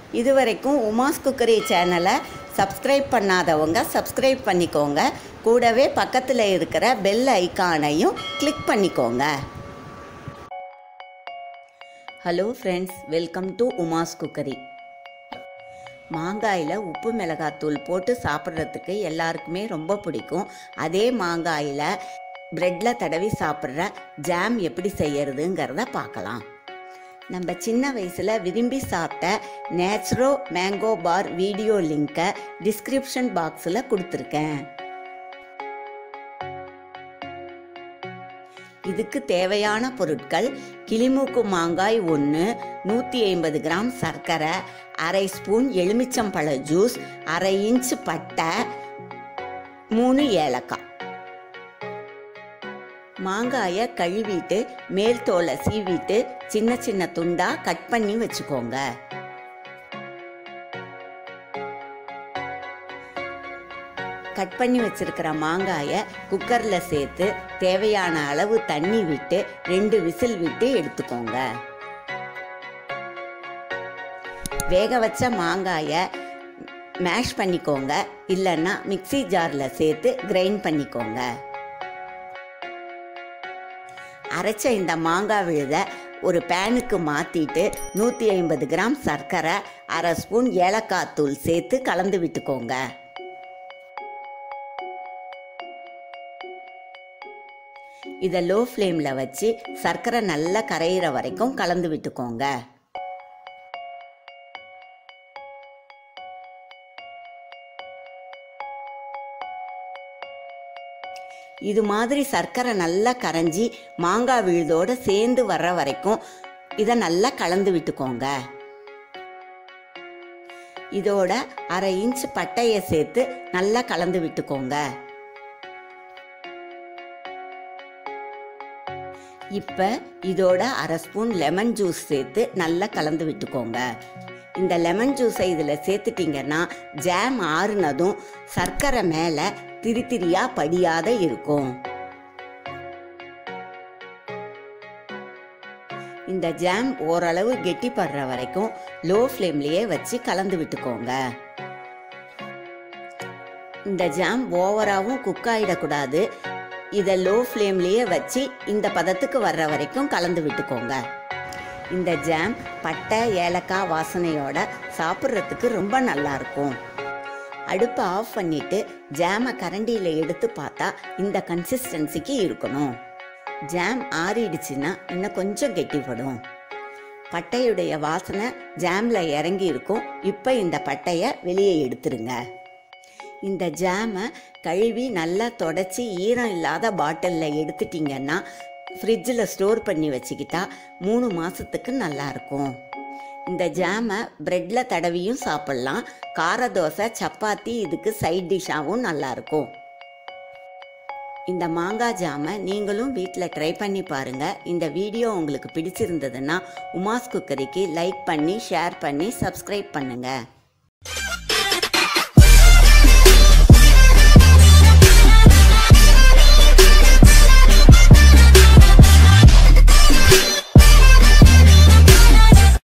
இதுவரைக்கும் உமாஸ் குக்கரி சேனலை சப்ஸ்கிரைப் பண்ணாதவங்க சப்ஸ்கிரைப் பண்ணிக்கோங்க கூடவே பக்கத்தில் இருக்கிற பெல் ஐகானையும் கிளிக் பண்ணிக்கோங்க hello friends welcome to Uma's cookery மாங்காயில் உப்பு மிளகாத்தூள் போட்டு சாப்பிட்றதுக்கு எல்லாருக்குமே ரொம்ப பிடிக்கும் அதே மாங்காயில் ப்ரெட்டில் தடவி சாப்பிட்ற ஜாம் எப்படி செய்யறதுங்கிறத பார்க்கலாம் நம்ம சின்ன வயசில் விரும்பி சாப்பிட்ட நேச்சுரோ மேங்கோ பார் வீடியோ லிங்கை டிஸ்கிரிப்ஷன் பாக்ஸில் கொடுத்துருக்கேன் இதுக்கு தேவையான பொருட்கள் கிளிமூக்கு மாங்காய் ஒன்று நூற்றி ஐம்பது கிராம் சர்க்கரை அரை ஸ்பூன் எலுமிச்சம்பழ ஜூஸ் அரை இன்ச் பட்டை மூணு ஏலக்காய் மாங்காயை கழுவிட்டு மேல் தோலை சீவிட்டு சின்ன சின்ன துண்டா கட் பண்ணி வச்சுக்கோங்க கட் பண்ணி வச்சிருக்கிற மாங்காயை குக்கரில் சேர்த்து தேவையான அளவு தண்ணி விட்டு ரெண்டு விசில் விட்டு எடுத்துக்கோங்க வேக வச்ச மாங்காயை மேஷ் பண்ணிக்கோங்க இல்லைன்னா மிக்ஸி ஜாரில் சேர்த்து கிரைண்ட் பண்ணிக்கோங்க அரைச்ச இந்த மாங்காய் விழுத ஒரு பேனுக்கு மாற்றிட்டு நூற்றி ஐம்பது கிராம் சர்க்கரை அரை ஸ்பூன் ஏலக்காய் தூள் சேர்த்து கலந்து விட்டுக்கோங்க இதை லோ ஃப்ளேமில் வச்சு சர்க்கரை நல்லா கரையிற வரைக்கும் கலந்து விட்டுக்கோங்க இது மாதிரி சர்க்கரை நல்லா கரைஞ்சி மாங்காய் விழுதோட சேர்ந்து வர்ற வரைக்கும் இதை நல்லா கலந்து விட்டுக்கோங்க இதோட அரை இன்ச் பட்டையை சேர்த்து நல்லா கலந்து விட்டுக்கோங்க இப்போ இதோட அரை ஸ்பூன் லெமன் ஜூஸ் சேர்த்து நல்லா கலந்து விட்டுக்கோங்க இந்த லெமன் ஜூஸை இதில் சேர்த்துட்டிங்கன்னா ஜாம் ஆறுனதும் சர்க்கரை மேலே திரி திரியா படியாத இருக்கும் இந்த ஜாம் ஓரளவு கெட்டிப்படுற வரைக்கும் லோ ஃப்ளேம்லேயே வச்சு கலந்து விட்டுக்கோங்க இந்த ஜாம் ஓவராகவும் குக் ஆகிடக்கூடாது இதை லோ ஃப்ளேம்லேயே வச்சு இந்த பதத்துக்கு வர்ற வரைக்கும் கலந்து விட்டுக்கோங்க இந்த ஜாம் பட்டை ஏலக்காய் வாசனையோட சாப்பிட்றதுக்கு ரொம்ப நல்லா இருக்கும் அடுப்பை ஆஃப் பண்ணிட்டு ஜாமை கரண்டியில் எடுத்து பார்த்தா இந்த கன்சிஸ்டன்சிக்கு இருக்கணும் ஜாம் ஆறிடுச்சுன்னா இன்னும் கொஞ்சம் கெட்டிப்படும் பட்டையுடைய வாசனை ஜாமில் இறங்கி இருக்கும் இப்போ இந்த பட்டையை வெளியே எடுத்துருங்க இந்த ஜாமை கழுவி நல்லா தொடச்சி ஈரம் இல்லாத பாட்டிலில் எடுத்துட்டிங்கன்னா ஃப்ரிட்ஜில் ஸ்டோர் பண்ணி வச்சுக்கிட்டா மூணு மாதத்துக்கு நல்லாயிருக்கும் இந்த ஜாமை ப்ரெட்டில் தடவியும் சாப்பிட்லாம் கார தோசை சப்பாத்தி இதுக்கு சைட் டிஷ்ஷாகவும் நல்லாயிருக்கும் இந்த மாங்காய் ஜாமை நீங்களும் வீட்டில் ட்ரை பண்ணி பாருங்கள் இந்த வீடியோ உங்களுக்கு பிடிச்சிருந்ததுன்னா உமாஸ் குக்கரிக்கு லைக் பண்ணி ஷேர் பண்ணி சப்ஸ்கிரைப் பண்ணுங்கள்